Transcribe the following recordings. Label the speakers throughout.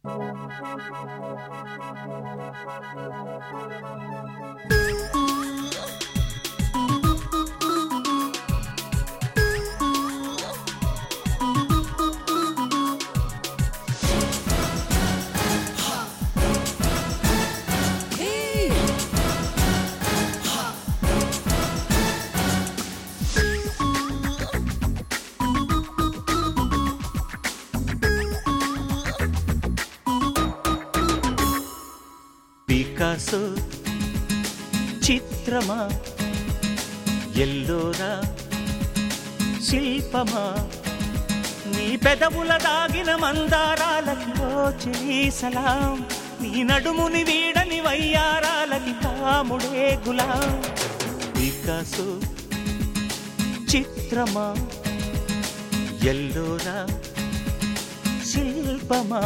Speaker 1: Picasso చిత్రమా ఎల్లోరా శిల్పమా నీ పెదవుల దాగిన మందారాలకి ఓ చెలి సలాం నీ నడుముని వీడని వయ్యారాలకి కాముడే గులాం పికాసో చిత్రమా ఎల్లోరా శిల్పమా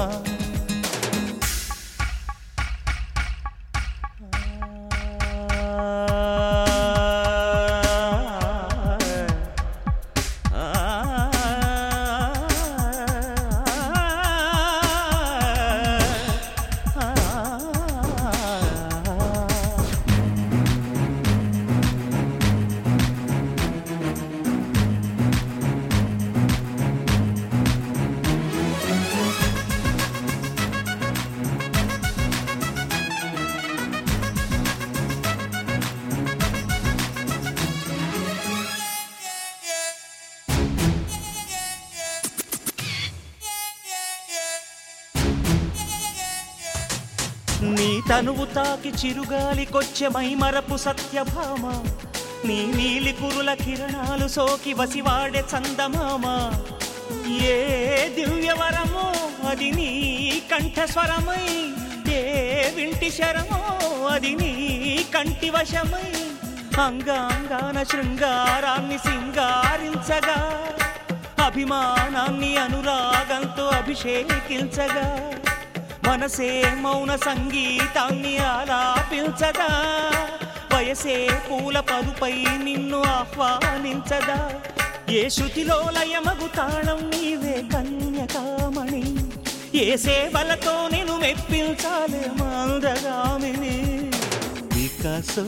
Speaker 1: నీ తనువు తాకి చిరుగాలికొచ్చే మైమరపు సత్యభామ నీ నీలి కురుల కిరణాలు సోకి వసివాడే చందమామ ఏ దివ్యవరమో అది నీ కంఠస్వరమై ఏ వింటి శరమో అది నీ కంటి వశమై అంగాంగాన శృంగారాన్ని సింగారించగా అభిమానాన్ని అనురాగంతో అభిషేకించగా మనసే మౌన సంగీతాన్ని ఆలాపించదా వయసే పూల పరుపై నిన్ను ఆహ్వానించదా ఏ శృతిలో లయమగు తాళం నీవే కన్యకామణి ఏ సేవలతో నేను మెప్పించాలి మందగామిని వికాసో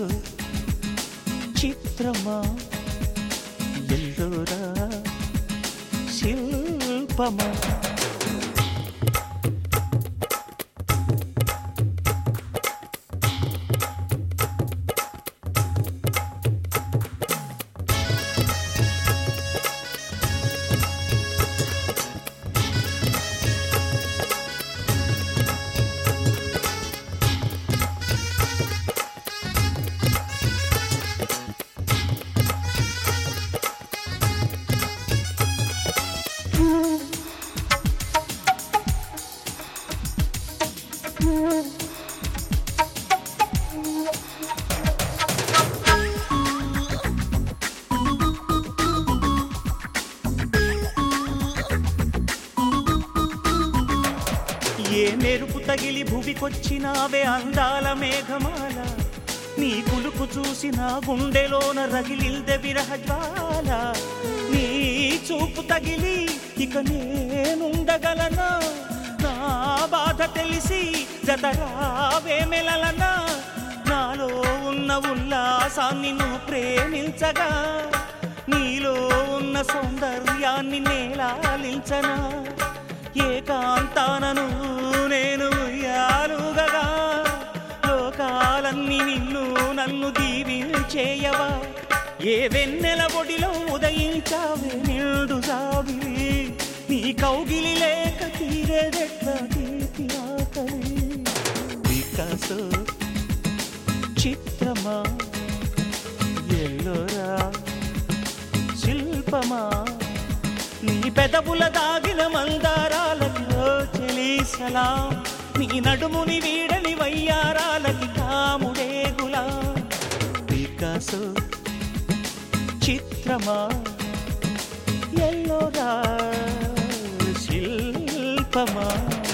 Speaker 1: చిత్రమా ఎల్లోరా శిల్పమా ఏ మెరుపు తగిలి భువికొచ్చినావే అందాల మేఘమాల నీ కులుకు చూసి నా గుండెలోన రగిలిల్దె విరహజ్వాల నీ చూపు తగిలి ఇక నేనుండగలనా నా బాధ తెలిసి జతరావే మెలలనా నాలో ఉన్న ఉల్లాసాన్ని నువ్వు ప్రేమించగా నీలో ఉన్న సౌందర్యాన్ని నేలాలించనా ఏకాంతానను నేను ఉయ్యాలుగగా లోకాలన్నీ నిన్ను నన్ను దీవించేయవా ఏ వెన్నెల ఒడిలో ఉదయించావే నిండు సావిలి నీ కౌగిలి లేక తీరేదెట్లా తీపి ఆకలి వికాసో చిత్రమా ఎల్లోరా శిల్పమా నీ పెదవుల దాగిన మందారాలకి చెలి సలాం నీ నడుముని వీడని వయ్యారాలకి కాముడే గులా వికాసో చిత్రమా ఎల్లోరా శిల్పమా